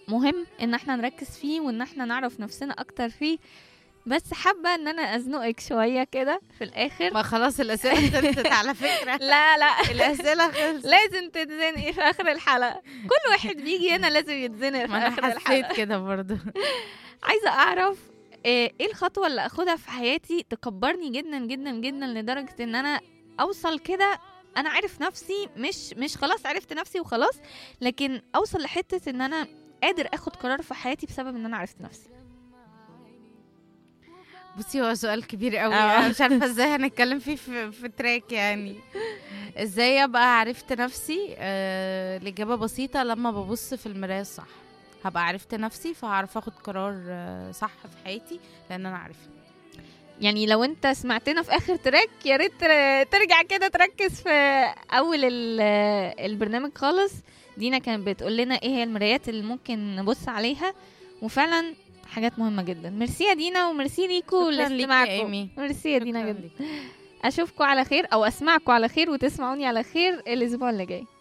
مهم ان احنا نركز فيه وان احنا نعرف نفسنا اكتر فيه بس حابه ان انا ازنقك شويه كده في الاخر ما خلاص الاسئله خلصت على فكره لا لا الاسئله خلصت لازم تتزنقي في اخر الحلقه كل واحد بيجي هنا لازم يتزنق في ما انا اخر حسيت الحلقه كده برضو عايزه اعرف آه، ايه الخطوه اللي اخدها في حياتي تكبرني جدا جدا جدا لدرجه ان انا اوصل كده انا عارف نفسي مش مش خلاص عرفت نفسي وخلاص لكن اوصل لحته ان انا قادر اخد قرار في حياتي بسبب ان انا عرفت نفسي بصي هو سؤال كبير قوي آه. انا مش عارفه ازاي هنتكلم فيه في, في تراك يعني ازاي ابقى عرفت نفسي آه الاجابه بسيطه لما ببص في المرايه الصح هبقى عرفت نفسي فهعرف اخد قرار آه، صح في حياتي لان انا عارفه يعني لو انت سمعتنا في اخر تراك يا ريت تر- ترجع كده تركز في اول ال- البرنامج خالص دينا كانت بتقول لنا ايه هي المرايات اللي ممكن نبص عليها وفعلا حاجات مهمة جدا ميرسي يا دينا وميرسي ليكوا شكراً ليكي يا لاستماعكم إيمي. ميرسي يا دينا شكراً جدا ليك. اشوفكم على خير او اسمعكم على خير وتسمعوني على خير الاسبوع اللي جاي